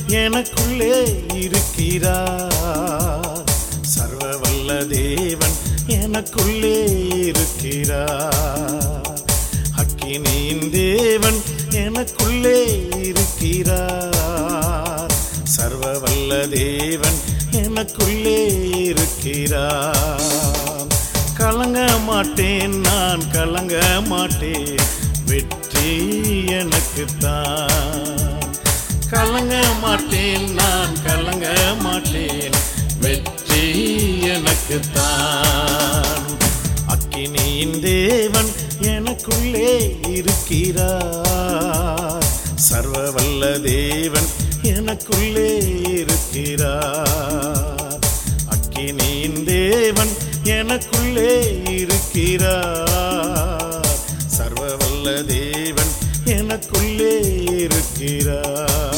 எனக்குள்ளே இருக்கிறார் சர்வ வல்ல தேவன் எனக்குள்ளே இருக்கிறார் அக்கினியின் தேவன் எனக்குள்ளே இருக்கிறார் சர்வ வல்ல தேவன் எனக்குள்ளே இருக்கிறார் கலங்க மாட்டேன் நான் கலங்க மாட்டேன் வெற்றி எனக்குத்தான் கலங்க மாட்டேன் நான் கலங்க மாட்டேன் வெற்றி எனக்குத்தான் அக்கினியின் தேவன் எனக்குள்ளே இருக்கிறார் சர்வ வல்ல தேவன் எனக்குள்ளே இருக்கிறார் அக்கினியின் தேவன் எனக்குள்ளே இருக்கிறார் சர்வ வல்ல தேவன் எனக்குள்ளே இருக்கிறார்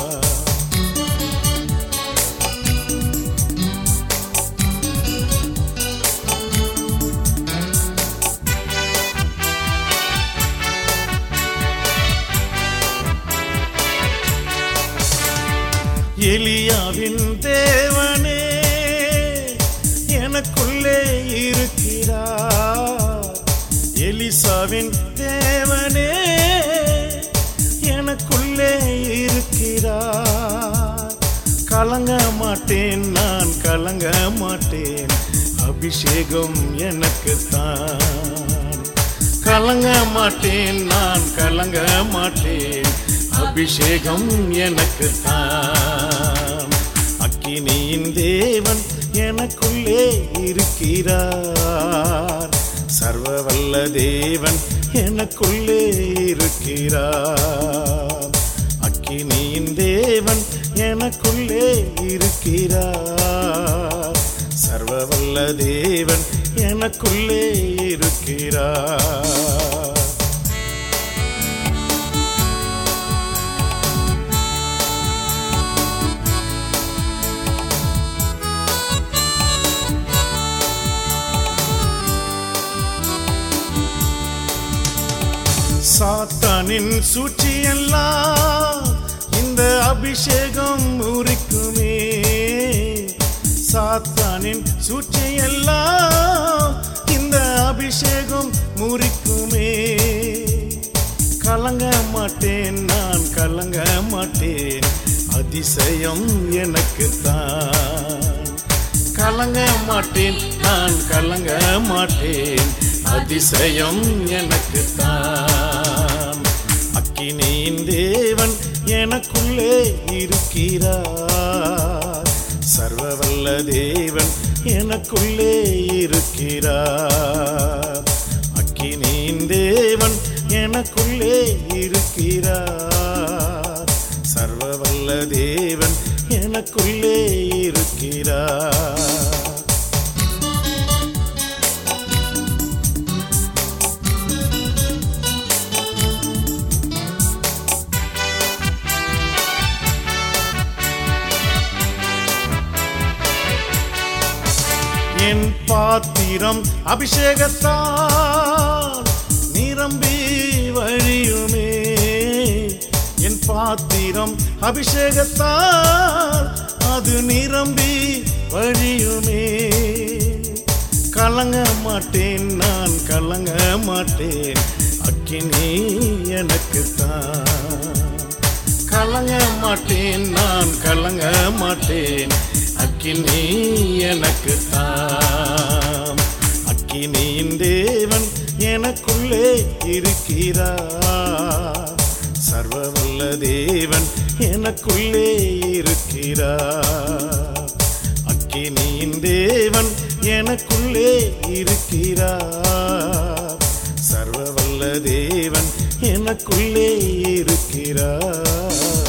எலியாவின் தேவனே எனக்குள்ளே இருக்கிறார் எலிசாவின் தேவனே எனக்குள்ளே இருக்கிறார் கலங்க மாட்டேன் நான் கலங்க மாட்டேன் அபிஷேகம் எனக்குத்தான் கலங்க மாட்டேன் நான் கலங்க மாட்டேன் அபிஷேகம் எனக்குத்தான் அக்கினியின் தேவன் எனக்குள்ளே இருக்கிறார் சர்வ வல்ல தேவன் எனக்குள்ளே இருக்கிறார் அக்கினியின் தேவன் எனக்குள்ளே இருக்கிறார் சர்வ வல்ல தேவன் எனக்குள்ளே இருக்கிறார் சாத்தானின் சூழ்ச்சியெல்லாம் இந்த அபிஷேகம் முறிக்குமே சாத்தானின் சூழ்ச்சியெல்லாம் இந்த அபிஷேகம் முறிக்குமே கலங்க மாட்டேன் நான் கலங்க மாட்டேன் அதிசயம் எனக்குத்தான் கலங்க மாட்டேன் நான் கலங்க மாட்டேன் அதிசயம் எனக்குத்தான் அக்கினியின் தேவன் எனக்குள்ளே இருக்கிறார் சர்வ வல்ல தேவன் எனக்குள்ளே இருக்கிறார் அக்கினியின் தேவன் எனக்குள்ளே இருக்கிறார் சர்வ வல்ல தேவன் எனக்குள்ளே இருக்கிறார் என் பாத்திரம் அபிஷேகத்தால் நிரம்பி வழியுமே என் பாத்திரம் அபிஷேகத்தால் அது நிரம்பி வழியுமே கலங்க மாட்டேன் நான் கலங்க மாட்டேன் அக்கினி எனக்குத்தான் கலங்க மாட்டேன் நான் கலங்க மாட்டேன் அக்கினி எனக்கு தாம் அக்கினியின் தேவன் எனக்குள்ளே இருக்கிறார் சர்வ வல்ல தேவன் எனக்குள்ளே இருக்கிறார் அக்கினியின் தேவன் எனக்குள்ளே இருக்கிறார் சர்வ வல்ல தேவன் எனக்குள்ளே இருக்கிறார்